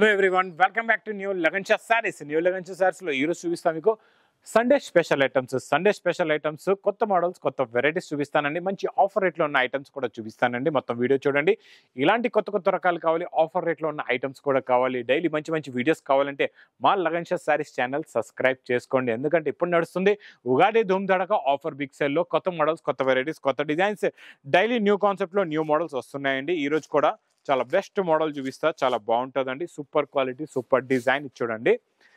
hello everyone welcome back to new Lagansha saris new Lagansha saris లో ఈరోజు చూపిస్తాను మీకు Sunday special items Sunday special items కొత్త మోడల్స్ కొత్త వెరైటీస్ చూపిస్తానండి మంచి ఆఫర్ రేట్లో ఉన్న ఐటమ్స్ కూడా చూపిస్తానండి మొత్తం వీడియో చూడండి ఇలాంటి కొత్త కొత్త రకాలు కావాలి ఆఫర్ రేట్లో ఉన్న ఐటమ్స్ కూడా కావాలి డైలీ మంచి మంచి వీడియోస్ కావాలంటే మా లగన్షా సారీస్ ఛానల్ సబ్స్క్రైబ్ చేసుకోండి ఎందుకంటే ఇప్పుడు నడుస్తుంది ఉగాది ధూమ్ ధడక ఆఫర్ బిగ్ సెల్లో కొత్త మోడల్స్ కొత్త వెరైటీస్ కొత్త డిజైన్స్ డైలీ న్యూ కాన్సెప్ట్లో న్యూ మోడల్స్ వస్తున్నాయండి ఈ రోజు కూడా చాలా బెస్ట్ మోడల్ చూపిస్తా చాలా బాగుంటుందండి సూపర్ క్వాలిటీ సూపర్ డిజైన్ చూడండి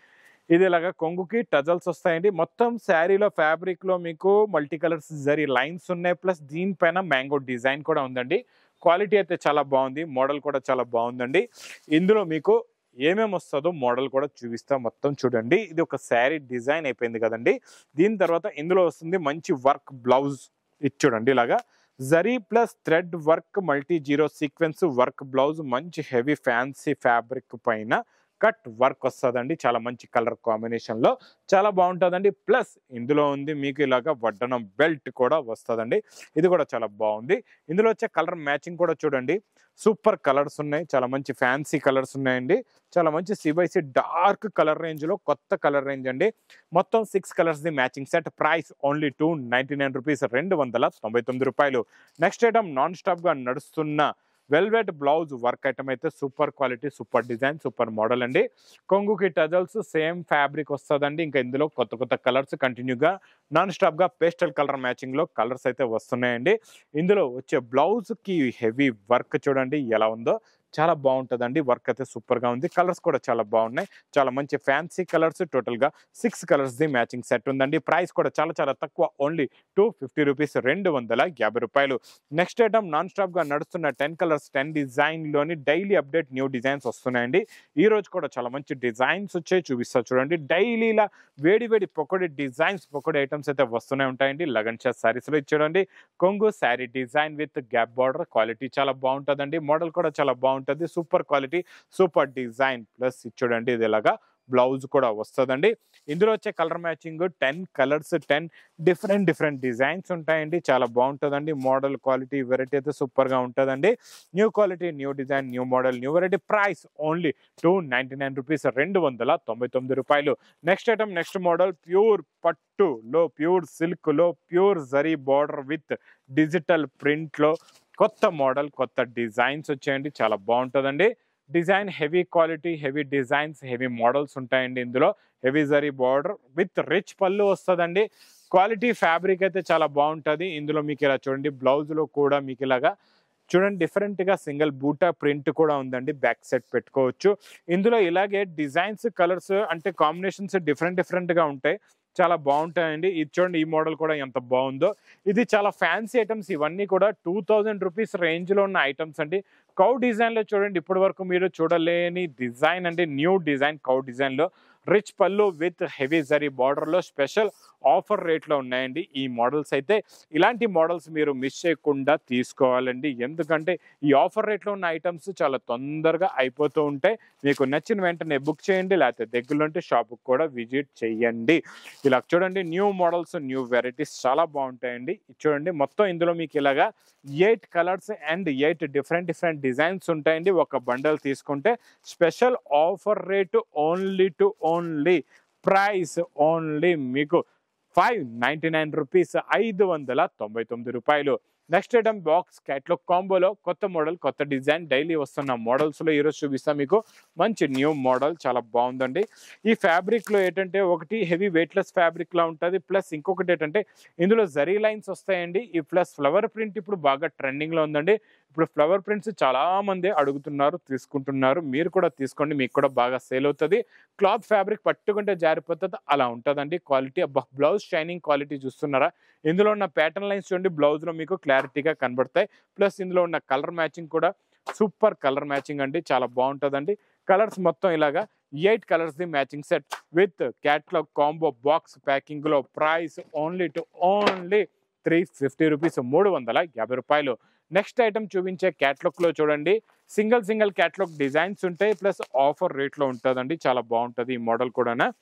ఇది ఇలాగా కొంగుకి టజల్స్ వస్తాయండి మొత్తం శారీలో ఫ్యాబ్రిక్ లో మీకు మల్టీ కలర్స్ జరీ లైన్స్ ఉన్నాయి ప్లస్ దీనిపైన మ్యాంగో డిజైన్ కూడా ఉందండి క్వాలిటీ అయితే చాలా బాగుంది మోడల్ కూడా చాలా బాగుందండి ఇందులో మీకు ఏమేమి వస్తుందో మోడల్ కూడా చూపిస్తా మొత్తం చూడండి ఇది ఒక శారీ డిజైన్ అయిపోయింది కదండి దీని తర్వాత ఇందులో వస్తుంది మంచి వర్క్ బ్లౌజ్ ఇది చూడండి ఇలాగా zari plus thread work multi zero sequence work blouse మంచి హెవీ ఫ్యాన్సీ ఫ్యాబ్రిక్ పైన కట్ వర్క్ వస్తుందండి చాలా మంచి కలర్ కాంబినేషన్ లో చాలా బాగుంటుందండి ప్లస్ ఇందులో ఉంది మీకు ఇలాగా వడ్డనం బెల్ట్ కూడా వస్తుందండి ఇది కూడా చాలా బాగుంది ఇందులో వచ్చే కలర్ మ్యాచింగ్ కూడా చూడండి సూపర్ కలర్స్ ఉన్నాయి చాలా మంచి ఫ్యాన్సీ కలర్స్ ఉన్నాయండి చాలా మంచి సిబైసి డార్క్ కలర్ రేంజ్ లో కొత్త కలర్ రేంజ్ అండి మొత్తం six colours the matching set price only two ninety nine rupees రెండు వందల తొంభై తొమ్మిది రూపాయలు నెక్స్ట్ ఐటమ్ నాన్ స్టాప్ గా నడుస్తున్న వెల్వెట్ బ్లౌజ్ వర్క్ ఐటమ్ అయితే super quality super design super model అండి కొంగుకి టజల్స్ సేమ్ ఫ్యాబ్రిక్ వస్తుందండి ఇంకా ఇందులో కొత్త కొత్త కలర్స్ కంటిన్యూగా నాన్ స్టాప్ గా పేస్టల్ కలర్ మ్యాచింగ్ లో కలర్స్ అయితే వస్తున్నాయండి ఇందులో వచ్చే బ్లౌజ్ కి హెవీ వర్క్ చూడండి ఎలా ఉందో చాలా బాగుంటుందండి వర్క్ అయితే సూపర్ గా ఉంది కలర్స్ కూడా చాలా బాగున్నాయి చాలా మంచి ఫ్యాన్సీ కలర్స్ టోటల్ గా six colours the matching set ఉందండి ప్రైస్ కూడా చాలా చాలా తక్కువ ఓన్లీ టూ ఫిఫ్టీ రూపీస్ రెండు వందల యాభై రూపాయలు నెక్స్ట్ ఐటమ్ నాన్ స్టాప్ గా నడుస్తున్న టెన్ కలర్స్ టెన్ డిజైన్ లోని డైలీ అప్డేట్ న్యూ డిజైన్స్ వస్తున్నాయండి ఈ రోజు కూడా చాలా మంచి డిజైన్స్ వచ్చాయి చూపిస్తా చూడండి డైలీలా వేడి వేడి పొక్కడి డిజైన్స్ పొక్కడి ఐటమ్స్ అయితే వస్తూనే ఉంటాయండి లగన్ షా సారీస్ లో చూడండి కొంగు sari design with gap border quality చాలా బాగుంటుందండి మోడల్ కూడా చాలా బాగుంటుంది super quality super design plus చూడండి ఇది ఇలాగా బ్లౌజ్ కూడా వస్తుందండి ఇందులో వచ్చే colour matching ten colours ten different different designs ఉంటాయండి చాలా బాగుంటుందండి మోడల్ క్వాలిటీ వెరైటీ అయితే సూపర్ గా ఉంటుందండి new quality new design new model new variety price only two ninety nine rupees రెండు వందల తొంభై తొమ్మిది రూపాయలు next item next model pure పట్టు లో ప్యూర్ సిల్క్ లో pure zari border with digital print లో కొత్త మోడల్ కొత్త డిజైన్స్ వచ్చాయండి చాలా బాగుంటుందండి design heavy quality heavy designs heavy models ఉంటాయండి ఇందులో heavy zari border with rich pallu వస్తుందండి క్వాలిటీ ఫ్యాబ్రిక్ అయితే చాలా బాగుంటుంది ఇందులో మీకు ఇలా చూడండి బ్లౌజ్ లో కూడా మీకు ఇలాగా చూడండి డిఫరెంట్ గా సింగిల్ బూటా ప్రింట్ కూడా ఉందండి బ్యాక్ సెట్ పెట్టుకోవచ్చు ఇందులో ఇలాగే డిజైన్స్ కలర్స్ అంటే కాంబినేషన్స్ డిఫరెంట్ డిఫరెంట్ గా ఉంటాయి చాలా బాగుంటాయండి ఇది చూడండి ఈ మోడల్ కూడా ఎంత బాగుందో ఇది చాలా ఫ్యాన్సీ ఐటమ్స్ ఇవన్నీ కూడా టూ థౌజండ్ రూపీస్ రేంజ్ లో ఉన్న ఐటమ్స్ అండి కౌ డిజైన్ లో చూడండి ఇప్పటి వరకు మీరు చూడలేని డిజైన్ అండి న్యూ డిజైన్ కౌ డిజైన్ లో rich pallu with heavy zari border లో స్పెషల్ ఆఫర్ రేట్ లో ఉన్నాయండి ఈ మోడల్స్ అయితే ఇలాంటి మోడల్స్ మీరు మిస్ చేయకుండా తీసుకోవాలండి ఎందుకంటే ఈ ఆఫర్ రేట్ లో ఉన్న ఐటమ్స్ చాలా తొందరగా అయిపోతూ ఉంటాయి మీకు నచ్చిన వెంటనే బుక్ చేయండి లేకపోతే దగ్గరలో ఉంటే షాప్ కూడా విజిట్ చేయండి ఇలా చూడండి న్యూ మోడల్స్ న్యూ వెరైటీస్ చాలా బాగుంటాయండి ఇది చూడండి మొత్తం ఇందులో మీకు ఇలాగా eight colours and eight different different designs ఉంటాయండి ఒక బండల్ తీసుకుంటే special offer rate only to only price only మీకు ఫైవ్ నైంటీ నైన్ రూపీస్ ఐదు వందల తొంభై తొమ్మిది రూపాయలు నెక్స్ట్ ఐటమ్ బాక్స్ క్యాట్లాగ్ కాంబోలో కొత్త మోడల్ కొత్త డిజైన్ డైలీ వస్తున్న మోడల్స్ లో ఈరోజు చూపిస్తాం మీకు మంచి న్యూ మోడల్ చాలా బాగుందండి ఈ ఫ్యాబ్రిక్ లో ఏంటంటే ఒకటి హెవీ వెయిట్లెస్ ఫ్యాబ్రిక్ లా ఉంటుంది ప్లస్ ఇంకొకటి ఏంటంటే ఇందులో జరీ లైన్స్ వస్తాయండి ఈ ప్లస్ ఫ్లవర్ ప్రింట్ ఇప్పుడు బాగా ట్రెండింగ్ లో ఉందండి ఇప్పుడు ఫ్లవర్ ప్రింట్స్ చాలా మంది అడుగుతున్నారు తీసుకుంటున్నారు మీరు కూడా తీసుకోండి మీకు కూడా బాగా సేల్ అవుతుంది క్లాత్ ఫ్యాబ్రిక్ పట్టుకుంటే జారిపోతుంది అలా ఉంటుందండి క్వాలిటీ బ్లౌజ్ షైనింగ్ క్వాలిటీ చూస్తున్నారా ఇందులో ఉన్న ప్యాటర్న్ లైన్స్ చూడండి బ్లౌజ్ లో మీకు క్లారిటీగా కనబడతాయి ప్లస్ ఇందులో ఉన్న కలర్ మ్యాచింగ్ కూడా సూపర్ కలర్ మ్యాచింగ్ అండి చాలా బాగుంటుందండి కలర్స్ మొత్తం ఇలాగా eight colours the matching set with catalogue combo box packing లో price only to only three fifty rupees మూడు వందల యాభై రూపాయలు నెక్స్ట్ ఐటమ్ చూపించే క్యాట్లాగ్ లో చూడండి సింగిల్ సింగిల్ క్యాట్లాగ్ డిజైన్స్ ఉంటాయి ప్లస్ ఆఫర్ రేట్ లో ఉంటుందండి చాలా బాగుంటుంది ఈ మోడల్ కూడా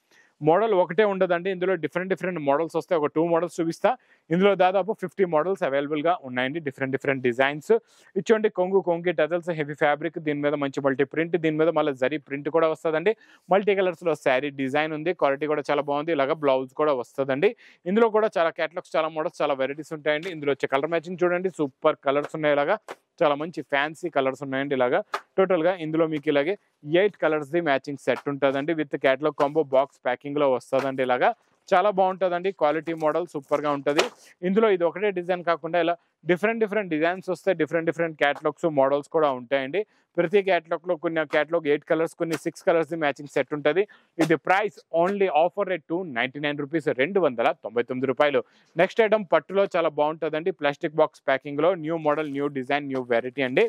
మోడల్ ఒకటే ఉండదండి ఇందులో డిఫరెంట్ డిఫరెంట్ మోడల్స్ వస్తాయి ఒక టూ మోడల్స్ చూపిస్తా ఇందులో దాదాపు ఫిఫ్టీ మోడల్స్ అవైలబుల్గా ఉన్నాయండి డిఫరెంట్ డిఫరెంట్ డిజైన్స్ ఇచ్చోండి కొంగు కొంగి టజల్స్ హెవీ ఫ్యాబ్రిక్ దీని మీద మంచి మల్టీ ప్రింట్ దీని మీద మళ్ళీ జరీ ప్రింట్ కూడా వస్తుందండి మల్టీ కలర్స్లో శారీ డిజైన్ ఉంది క్వాలిటీ కూడా చాలా బాగుంది ఇలాగ బ్లౌజ్ కూడా వస్తుందండి ఇందులో కూడా చాలా క్యాటలాగ్స్ చాలా మోడల్స్ చాలా వెరైటీస్ ఉంటాయండి ఇందులో వచ్చే కలర్ మ్యాచింగ్ చూడండి సూపర్ కలర్స్ ఉన్నాయి ఇలాగా చాలా మంచి ఫ్యాన్సీ కలర్స్ ఉన్నాయండి ఇలాగా టోటల్ గా ఇందులో మీకు ఇలాగే eight colours the matching set ఉంటుందండి with catalogue combo box packing లో వస్తుందండి ఇలాగా చాలా బాగుంటుందండి క్వాలిటీ మోడల్ సూపర్ గా ఉంటుంది ఇందులో ఇది ఒకటే డిజైన్ కాకుండా ఇలా డిఫరెంట్ డిఫరెంట్ డిజైన్స్ వస్తాయి డిఫరెంట్ డిఫరెంట్ క్యాటలాగ్స్ మోడల్స్ కూడా ఉంటాయండి ప్రతి క్యాటలాగ్ లో కొన్ని క్యాటలాగ్ ఎయిట్ కలర్స్ కొన్ని six colours the matching set ఉంటుంది ఇది price only offer rate two ninety nine rupees రెండు వందల తొంభై తొమ్మిది రూపాయలు నెక్స్ట్ ఐటమ్ పట్టులో చాలా బాగుంటుందండి ప్లాస్టిక్ బాక్స్ ప్యాకింగ్ లో new model new design new variety అండి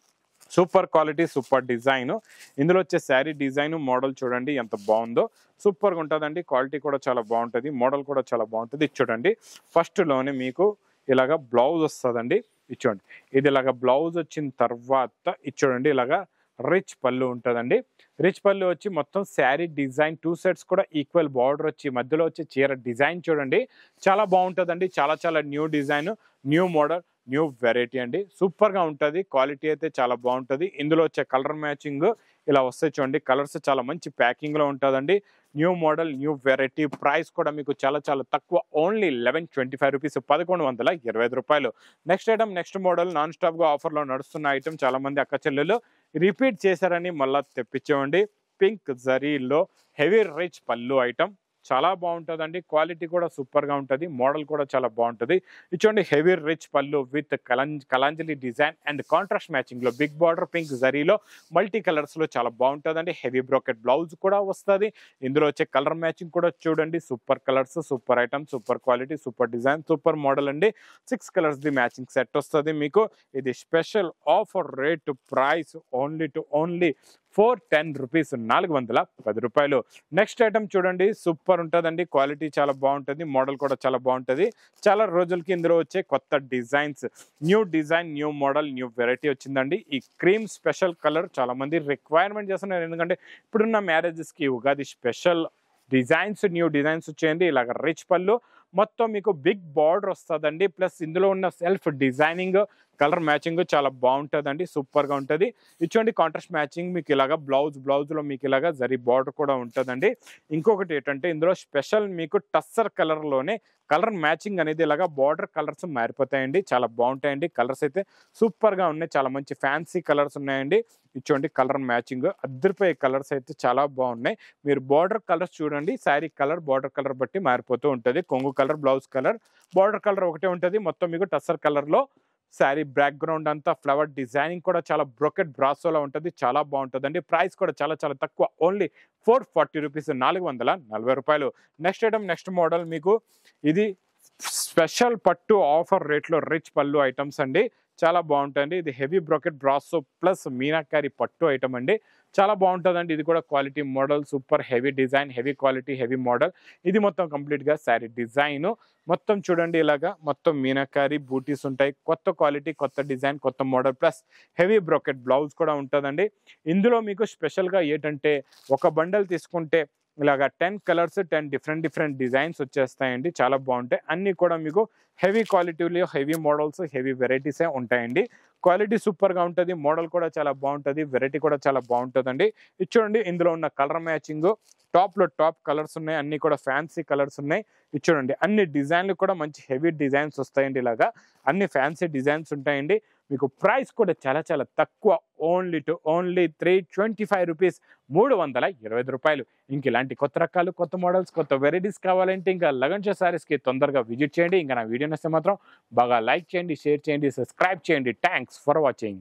సూపర్ క్వాలిటీ సూపర్ డిజైన్ ఇందులో వచ్చే శారీ డిజైన్ మోడల్ చూడండి ఎంత బాగుందో సూపర్గా ఉంటుందండి క్వాలిటీ కూడా చాలా బాగుంటుంది మోడల్ కూడా చాలా బాగుంటుంది ఇది చూడండి ఫస్ట్లోనే మీకు ఇలాగ బ్లౌజ్ వస్తుందండి ఇది చూడండి ఇది ఇలాగ బ్లౌజ్ వచ్చిన తర్వాత ఇది చూడండి ఇలాగ రిచ్ పళ్ళు ఉంటుందండి రిచ్ పళ్ళు వచ్చి మొత్తం శారీ డిజైన్ టూ సెట్స్ కూడా ఈక్వల్ బార్డర్ వచ్చి మధ్యలో వచ్చే చీర డిజైన్ చూడండి చాలా బాగుంటుందండి చాలా చాలా new design new model new variety అండి సూపర్గా ఉంటుంది క్వాలిటీ అయితే చాలా బాగుంటుంది ఇందులో వచ్చే కలర్ మ్యాచింగ్ ఇలా వస్తాయి చూడండి కలర్స్ చాలా మంచి ప్యాకింగ్లో ఉంటుందండి new model new variety price కూడా మీకు చాలా చాలా తక్కువ only eleven twenty five rupees పదకొండు వందల ఇరవై ఐదు రూపాయలు నెక్స్ట్ ఐటమ్ నెక్స్ట్ మోడల్ నాన్ స్టాప్గా ఆఫర్లో నడుస్తున్న ఐటమ్ చాలా మంది అక్క చెల్లెలు రిపీట్ చేశారని మళ్ళీ తెప్పించామండి పింక్ జరీలో హెవీ రిచ్ పళ్ళు ఐటమ్ చాలా బాగుంటుందండి క్వాలిటీ కూడా సూపర్గా ఉంటుంది మోడల్ కూడా చాలా బాగుంటుంది ఇచ్చోండి హెవీ రిచ్ పళ్ళు విత్ కలంజ్ కలాంజలి డిజైన్ అండ్ కాంట్రాస్ట్ మ్యాచింగ్లో బిగ్ బార్డర్ పింక్ జరీలో మల్టీ కలర్స్లో చాలా బాగుంటుందండి హెవీ బ్రోకెట్ బ్లౌజ్ కూడా వస్తుంది ఇందులో వచ్చే కలర్ మ్యాచింగ్ కూడా చూడండి super colours super item super quality super design super model అండి six colours the matching set వస్తుంది మీకు ఇది special offer rate price only to only four ten rupees నాలుగు వందల పది రూపాయలు నెక్స్ట్ ఐటమ్ చూడండి సూపర్ ఉంటుందండి క్వాలిటీ చాలా బాగుంటుంది మోడల్ కూడా చాలా బాగుంటుంది చాలా రోజులకి ఇందులో వచ్చే కొత్త designs new design new model new variety వచ్చిందండి ఈ క్రీమ్ స్పెషల్ కలర్ చాలా మంది రిక్వైర్మెంట్ చేస్తున్నారు ఎందుకంటే ఇప్పుడున్న మ్యారేజెస్కి Ugadi special designs new designs వచ్చేయండి ఇలాగ రిచ్ పళ్ళు మొత్తం మీకు బిగ్ బార్డర్ వస్తుందండి ప్లస్ ఇందులో ఉన్న సెల్ఫ్ డిజైనింగ్ కలర్ మ్యాచింగ్ చాలా బాగుంటుందండి సూపర్గా ఉంటుంది ఇచ్చోండి కాంట్రాస్ట్ మ్యాచింగ్ మీకు ఇలాగా బ్లౌజ్ బ్లౌజ్లో మీకు ఇలాగా జరీ బార్డర్ కూడా ఉంటుందండి ఇంకొకటి ఏంటంటే ఇందులో స్పెషల్ మీకు టస్సర్ కలర్లోనే కలర్ మ్యాచింగ్ అనేది ఇలాగా బార్డర్ కలర్స్ మారిపోతాయండి చాలా బాగుంటాయండి కలర్స్ అయితే సూపర్గా ఉన్నాయి చాలా మంచి ఫ్యాన్సీ కలర్స్ ఉన్నాయండి ఇచ్చోండి కలర్ మ్యాచింగ్ అద్దరిపోయే కలర్స్ అయితే చాలా బాగున్నాయి మీరు బార్డర్ కలర్స్ చూడండి శారీ కలర్ బార్డర్ కలర్ బట్టి మారిపోతూ ఉంటుంది కొంగు colour blouse colour border colour ఒకటే ఉంటుంది మొత్తం మీకు టస్సర్ కలర్లో శారీ బ్యాక్గ్రౌండ్ అంతా ఫ్లవర్ డిజైనింగ్ కూడా చాలా బ్రొకెట్ బ్రాసోలా ఉంటుంది చాలా బాగుంటుందండి ప్రైస్ కూడా చాలా చాలా తక్కువ ఓన్లీ ఫోర్ ఫార్టీ రూపీస్ నాలుగు వందల నలభై రూపాయలు నెక్స్ట్ ఐటమ్ నెక్స్ట్ మోడల్ మీకు ఇది స్పెషల్ పట్టు ఆఫర్ రేట్లో రిచ్ పళ్ళు ఐటమ్స్ అండి చాలా బాగుంటుంది ఇది heavy brocade brasso plus meenakari పట్టు ఐటమ్ అండి చాలా బాగుంటుందండి ఇది కూడా quality model super heavy design heavy quality heavy model ఇది మొత్తం కంప్లీట్గా శారీ డిజైన్ మొత్తం చూడండి ఇలాగా మొత్తం మీనాకారి బూటీస్ ఉంటాయి కొత్త క్వాలిటీ కొత్త డిజైన్ కొత్త model plus heavy brocade blouse కూడా ఉంటుందండి ఇందులో మీకు స్పెషల్గా ఏంటంటే ఒక బండల్ తీసుకుంటే ఇలాగా ten colours ten different different designs వచ్చేస్తాయండి చాలా బాగుంటాయి అన్నీ కూడా మీకు హెవీ క్వాలిటీలో హెవీ మోడల్స్ హెవీ వెరైటీసే ఉంటాయండి క్వాలిటీ సూపర్గా ఉంటుంది మోడల్ కూడా చాలా బాగుంటుంది వెరైటీ కూడా చాలా బాగుంటుందండి ఇది చూడండి ఇందులో ఉన్న కలర్ మ్యాచింగ్ టాప్లో టాప్ కలర్స్ ఉన్నాయి అన్ని కూడా ఫ్యాన్సీ కలర్స్ ఉన్నాయి ఇది చూడండి అన్ని డిజైన్లు కూడా మంచి హెవీ డిజైన్స్ వస్తాయండి ఇలాగా అన్ని ఫ్యాన్సీ డిజైన్స్ ఉంటాయండి మీకు ప్రైస్ కూడా చాలా చాలా తక్కువ only to only three twenty five rupees మూడు వందల ఇరవై ఐదు రూపాయలు ఇంక ఇలాంటి కొత్త రకాలు కొత్త మోడల్స్ కొత్త వెరైటీస్ కావాలంటే ఇంకా లగన్ షో సారీస్కి తొందరగా విజిట్ చేయండి ఇంకా నా వీడియో నచ్చితే మాత్రం బాగా లైక్ చేయండి షేర్ చేయండి సబ్స్క్రైబ్ చేయండి థ్యాంక్స్ ఫర్ వాచింగ్